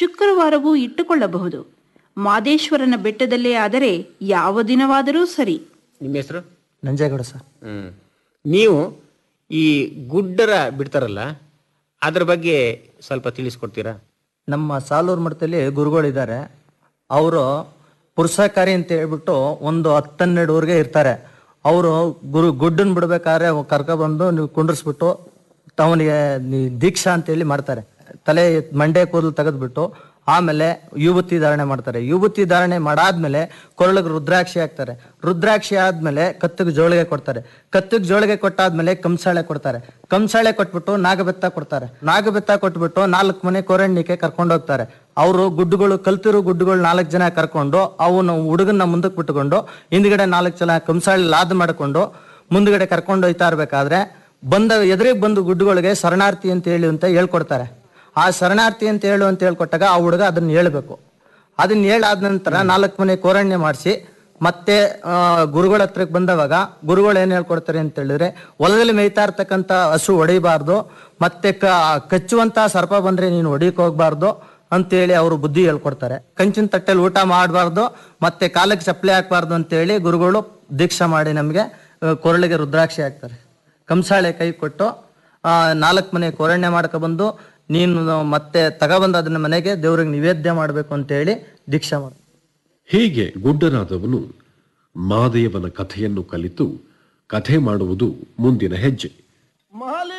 ಶುಕ್ರವಾರವೂ ಇಟ್ಟುಕೊಳ್ಳಬಹುದು ಮಾದೇಶ್ವರನ ಬೆಟ್ಟದಲ್ಲೇ ಆದರೆ ಯಾವ ದಿನವಾದರೂ ಸರಿ ನಿಮ್ಮ ಹೆಸರು ನಂಜೇಗೌಡ ಸರ್ ಹ್ಮ್ ನೀವು ಈ ಗುಡ್ಡರ ಬಿಡ್ತಾರಲ್ಲ ಅದ್ರ ಬಗ್ಗೆ ಸ್ವಲ್ಪ ತಿಳಿಸ್ಕೊಡ್ತೀರಾ ನಮ್ಮ ಸಾಲೂರು ಮಠದಲ್ಲಿ ಗುರುಗಳಿದ್ದಾರೆ ಅವರು ಪುರುಷಕಾರಿ ಅಂತ ಹೇಳ್ಬಿಟ್ಟು ಒಂದು ಹತ್ತನ್ನೆರಡುವರೆಗೆ ಇರ್ತಾರೆ ಅವರು ಗುರು ಗುಡ್ಡನ್ ಬಿಡ್ಬೇಕಾದ್ರೆ ಕರ್ಕೊಬಂದು ನೀವು ಕುಂಡ್ರಿಸ್ಬಿಟ್ಟು ಅವನಿಗೆ ದೀಕ್ಷಾ ಅಂತೇಳಿ ಮಾಡ್ತಾರೆ ತಲೆ ಮಂಡೆ ಕೂದಲು ತೆಗೆದ್ಬಿಟ್ಟು ಆಮೇಲೆ ಯುವತಿ ಧಾರಣೆ ಮಾಡ್ತಾರೆ ಯುವತಿ ಧಾರಣೆ ಮಾಡಾದ್ಮೇಲೆ ಕೊರಳಿಗೆ ರುದ್ರಾಕ್ಷಿ ಹಾಕ್ತಾರೆ ರುದ್ರಾಕ್ಷಿ ಆದ್ಮೇಲೆ ಕತ್ತಿಗೆ ಜೋಳಿಗೆ ಕೊಡ್ತಾರೆ ಕತ್ತಿಗೆ ಜೋಳಿಗೆ ಕೊಟ್ಟಾದ್ಮೇಲೆ ಕಂಸಾಳೆ ಕೊಡ್ತಾರೆ ಕಂಸಾಳೆ ಕೊಟ್ಬಿಟ್ಟು ನಾಗಬೆತ್ತ ಕೊಡ್ತಾರೆ ನಾಗಬೆತ್ತ ಕೊಟ್ಬಿಟ್ಟು ನಾಲ್ಕು ಮನೆ ಕೋರಣ್ಣಿಕೆ ಕರ್ಕೊಂಡು ಹೋಗ್ತಾರೆ ಅವರು ಗುಡ್ಡುಗಳು ಕಲ್ತಿರೋ ಗುಡ್ಡುಗಳು ನಾಲ್ಕು ಜನ ಕರ್ಕೊಂಡು ಅವನು ಹುಡುಗನ್ನ ಮುಂದಕ್ಕೆ ಬಿಟ್ಟುಕೊಂಡು ಹಿಂದ್ಗಡೆ ನಾಲ್ಕು ಜನ ಕಂಸಾಳೆ ಲಾದ್ ಮಾಡ್ಕೊಂಡು ಮುಂದ್ಗಡೆ ಕರ್ಕೊಂಡು ಹೋಯ್ತಾ ಇರ್ಬೇಕಾದ್ರೆ ಬಂದ ಎದುರಿಗೆ ಬಂದು ಗುಡ್ಡುಗಳಿಗೆ ಶರಣಾರ್ಥಿ ಅಂತ ಹೇಳಿ ಅಂತ ಹೇಳ್ಕೊಡ್ತಾರೆ ಆ ಶರಣಾರ್ಥಿ ಅಂತ ಹೇಳು ಅಂತ ಹೇಳ್ಕೊಟ್ಟಾಗ ಆ ಹುಡುಗ ಅದನ್ನ ಹೇಳ್ಬೇಕು ಅದನ್ನ ಹೇಳಾದ ನಂತರ ನಾಲ್ಕು ಮನೆ ಕೋರಣ್ಯ ಮಾಡಿಸಿ ಮತ್ತೆ ಆ, ಗುರುಗಳ ಹತ್ರಕ್ಕೆ ಬಂದವಾಗ ಗುರುಗಳು ಏನ್ ಹೇಳ್ಕೊಡ್ತಾರೆ ಅಂತ ಹೇಳಿದ್ರೆ ಹೊಲದಲ್ಲಿ ಮೇಯ್ತಾ ಇರ್ತಕ್ಕಂಥ ಹಸು ಹೊಡಿಬಾರ್ದು ಮತ್ತೆ ಕ ಕಚ್ಚುವಂತ ಸರ್ಪ ಬಂದ್ರೆ ನೀನು ಹೊಡಿಕ್ ಹೋಗ್ಬಾರ್ದು ಅಂತೇಳಿ ಅವರು ಬುದ್ಧಿ ಹೇಳ್ಕೊಡ್ತಾರೆ ಕಂಚಿನ ತಟ್ಟೆಲಿ ಊಟ ಮಾಡಬಾರ್ದು ಮತ್ತೆ ಕಾಲಕ್ಕೆ ಚಪ್ಪಲಿ ಹಾಕ್ಬಾರ್ದು ಅಂತೇಳಿ ಗುರುಗಳು ದೀಕ್ಷಾ ಮಾಡಿ ನಮಗೆ ಕೊರಳಿಗೆ ರುದ್ರಾಕ್ಷಿ ಹಾಕ್ತಾರೆ ಕಂಸಾಳೆ ಕೈ ಕೊಟ್ಟು ಆ, ನಾಲ್ಕು ಮನೆ ಕೋರಣ್ಯ ಮಾಡ್ಕೊಬಂದು ನೀನು ಮತ್ತೆ ತಗೊಬಂದು ಅದನ್ನ ಮನೆಗೆ ದೇವ್ರಿಗೆ ನಿವೇದ್ಯ ಮಾಡಬೇಕು ಅಂತೇಳಿ ದೀಕ್ಷಾ ಮಾಡಿ ಹೀಗೆ ಗುಡ್ಡನಾದವನು ಮಾದೇವನ ಕಥೆಯನ್ನು ಕಲಿತು ಕಥೆ ಮಾಡುವುದು ಮುಂದಿನ ಹೆಜ್ಜೆ